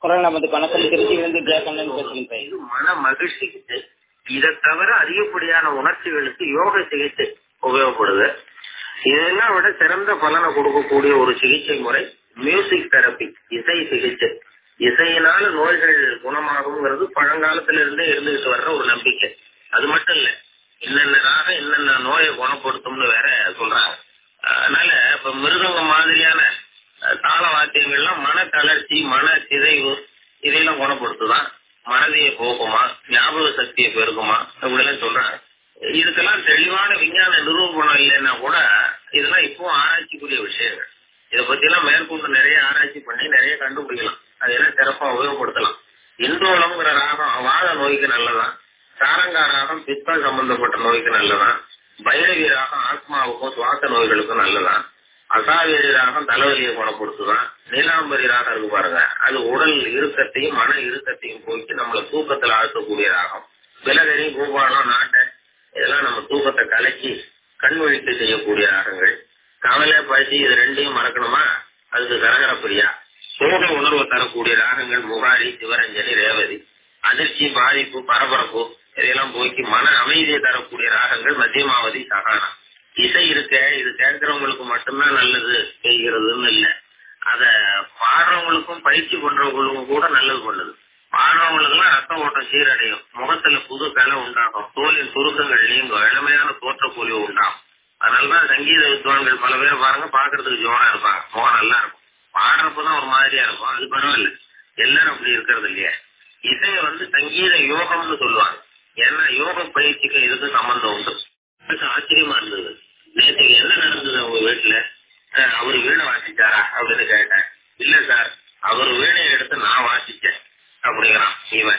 குரல் நமது வணக்கம் திருச்சியிலிருந்து ஜெயகண்ணன் பேசுகிறேன் சார் இது மன மகிழ்ச்சிக்கு இதை தவிர அதிகப்படியான உணர்ச்சிகளுக்கு யோக சிகிச்சை உபயோகப்படுது இதெல்லாம் விட சிறந்த பலனை கொடுக்கக்கூடிய ஒரு சிகிச்சை முறை மியூசிக் தெரப்பி இசை சிகிச்சை இசையினால நோய்கள் குணமாகுங்கிறது பழங்காலத்துல இருந்தே இருந்துகிட்டு வர்ற ஒரு நம்பிக்கை அது மட்டும் இல்ல என்னென்ன ராகம் என்னென்ன நோயை குணப்படுத்தும்னு வேற சொல்றாங்க அதனால இப்ப மிருதங்க மாதிரியான அஹ், தாள வாத்தியங்கள்லாம் மன தளர்ச்சி மன சிதைவு இதையெல்லாம் குணப்படுத்துதான் மனதையை போக்குமா ஞாபக சக்தியை பெருக்குமா அப்படிலாம் சொல்றாங்க இதுக்கெல்லாம் தெளிவான விஞ்ஞான நிரூபணம் இல்லைன்னா கூட இதெல்லாம் இப்போ ஆராய்ச்சிக்குரிய விஷயங்கள் இதை பத்தி எல்லாம் மேற்கொண்டு நிறைய ஆராய்ச்சி பண்ணி நிறைய கண்டுபிடிக்கலாம் அதெல்லாம் சிறப்பா உபயோகப்படுத்தலாம் இந்தோளம்ங்கிற ராகம் வாத நோய்க்கு நல்லதான் சாரங்கா ராகம் பித்தம் சம்பந்தப்பட்ட நோய்க்கு நல்லதான் பைரவி ராகம் ஆத்மாவுக்கும் சுவாச நோய்களுக்கும் நல்லதான் அசாவேரி ராகம் தலைவலியை குணப்படுத்துதான் நீலாம்பரி ராகம் இருக்கு பாருங்க அது உடல் இறுக்கத்தையும் மன இறுக்கத்தையும் போக்கி நம்மள தூக்கத்துல ஆழ்த்தக்கூடிய ராகம் விலகரி பூபாலம் நாட்டை இதெல்லாம் நம்ம தூக்கத்தை கலக்கி கண் விழித்து செய்யக்கூடிய ராகங்கள் கவலை பசி இது ரெண்டையும் மறக்கணுமா அதுக்கு கரகர பிரியா சோக உணர்வு தரக்கூடிய ராகங்கள் முகாரி சிவரஞ்சனி ரேவதி அதிர்ச்சி பாதிப்பு பரபரப்பு இதையெல்லாம் போக்கி மன அமைதியை தரக்கூடிய ராகங்கள் மத்தியமாவதி சகானா இசை இருக்க இது கேட்கிறவங்களுக்கு மட்டும்தான் நல்லது செய்கிறதுன்னு இல்ல அத பாடுறவங்களுக்கும் பயிற்சி பண்றவங்களுக்கும் கூட நல்லது பண்ணுது பாடுறவங்களுக்குலாம் ரத்த ஓட்டம் சீரடையும் முகத்துல புது கலை உண்டாகும் தோலின் சுருக்கங்கள் நீங்கும் இளமையான தோற்றப்பொலிவு உண்டாகும் அதனாலதான் சங்கீத வித்வான்கள் பல பேர் பாருங்க பாக்குறதுக்கு ஜோரா இருப்பாங்க முகம் நல்லா இருக்கும் பாடுறப்பதான் ஒரு மாதிரியா இருக்கும் அது பரவாயில்ல எல்லாரும் அப்படி இருக்கிறது இல்லையா இசையை வந்து சங்கீத யோகம்னு சொல்லுவாங்க ஏன்னா யோக பயிற்சிக்கு இதுக்கு சம்பந்தம் உண்டு எனக்கு ஆச்சரியமா இருந்தது நேற்றுக்கு என்ன நடந்தது அவங்க வீட்டுல அஹ் அவரு வீணை வாசிச்சாரா அப்படின்னு கேட்டேன் இல்ல சார் அவர் வீணையை எடுத்து நான் வாசிச்சேன் அப்படிங்கிறான் இவன்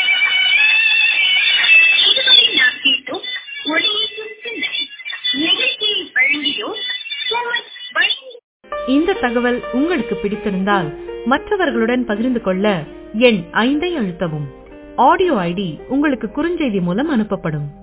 இதுவரை நாம் கேட்டோம் ஒளியேற்றும் சிந்தனை நிகழ்ச்சியை வழங்கியோர் சுமன் வழங்கி இந்த தகவல் உங்களுக்கு பிடித்திருந்தால் மற்றவர்களுடன் பகிர்ந்து கொள்ள எண் ஐந்தை அழுத்தவும் ஆடியோ ஐடி உங்களுக்கு குறுஞ்செய்தி மூலம் அனுப்பப்படும்